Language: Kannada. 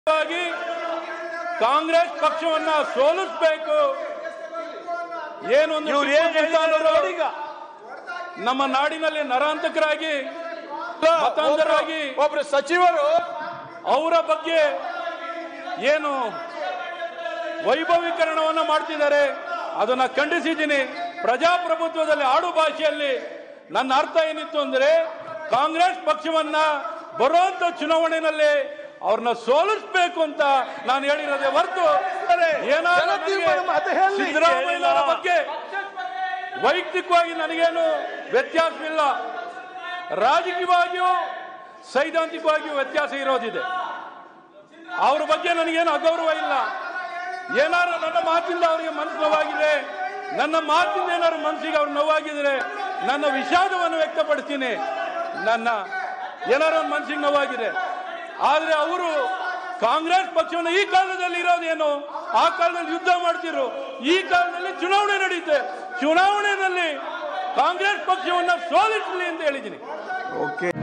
ವಾಗಿ ಕಾಂಗ್ರೆಸ್ ಪಕ್ಷವನ್ನ ಸೋಲಿಸಬೇಕು ಏನೊಂದು ಇವ್ರು ಏನ್ ಹೇಳ್ತಾರೆ ನೋಡಿ ಈಗ ನಮ್ಮ ನಾಡಿನಲ್ಲಿ ನರಾಂತಕರಾಗಿ ಮತಾಂಧರಾಗಿ ಒಬ್ರು- ಒಬ್ರು ಸಚಿವರು ಅವರ ಬಗ್ಗೆ ಏನು ವೈಭವೀಕರಣವನ್ನ ಮಾಡ್ತಿದ್ದಾರೆ ಅದನ್ನ ಖಂಡಿಸಿದ್ದೀನಿ ಪ್ರಜಾಪ್ರಭುತ್ವದಲ್ಲಿ ಆಡು ಭಾಷೆಯಲ್ಲಿ ನನ್ನ ಅರ್ಥ ಏನಿತ್ತು ಅಂದ್ರೆ ಕಾಂಗ್ರೆಸ್ ಪಕ್ಷವನ್ನ ಬರುವಂತ ಚುನಾವಣೆಯಲ್ಲಿ ಅವ್ರನ್ನ ಸೋಲಿಸಬೇಕು ಅಂತ ನಾನು ಹೇಳಿರೋದೇ ಹೊರತು ಏನಾದ್ರು ಜನತೀರ್ಮಾನ ನನಗೆ ಮಾತು ಹೇಳಿ. ಸಿದ್ದರಾಮಯ್ಯನವರ ಬಗ್ಗೆ ವೈಯಕ್ತಿಕವಾಗಿ ನನಗೇನು ವ್ಯತ್ಯಾಸವಿಲ್ಲ ರಾಜಕೀಯವಾಗಿಯೂ ಸೈದ್ಧಾಂತಿಕವಾಗಿಯೂ ವ್ಯತ್ಯಾಸ ಇರೋದಿದೆ ಅವ್ರ ಬಗ್ಗೆ ನನಗೇನು ಅಗೌರವ ಇಲ್ಲ ಏನಾದ್ರು ನನ್ನ ಮಾತಿಂದ ಅವರಿಗೆ ಮನಸ್ಸು ನೋವಾಗಿದೆ ನನ್ನ ಮಾತಿಂದ ಏನಾದ್ರು ಮನಸ್ಸಿಗೆ ಅವ್ರು ನೋವಾಗಿದ್ರೆ ನನ್ನ ವಿಷಾದವನ್ನು ವ್ಯಕ್ತಪಡಿಸ್ತೀನಿ ನನ್ನ ಏನಾದ್ರು ಒಂದು ಮನಸ್ಸಿಗೆ ನೋವಾಗಿದೆ ಆದ್ರೆ ಅವರು ಕಾಂಗ್ರೆಸ್ ಪಕ್ಷವನ್ನು ಈ ಕಾಲದಲ್ಲಿ ಇರೋದೇನು ಆ ಕಾಲದಲ್ಲಿ ಯುದ್ಧ ಮಾಡ್ತಿರು ಈ ಕಾಲದಲ್ಲಿ ಚುನಾವಣೆ ನಡೆಯುತ್ತೆ ಚುನಾವಣೆಯಲ್ಲಿ ಕಾಂಗ್ರೆಸ್ ಪಕ್ಷವನ್ನ ಸೋಲಿಸಲಿ ಅಂತ ಹೇಳಿದ್ದೀನಿ ಓಕೆ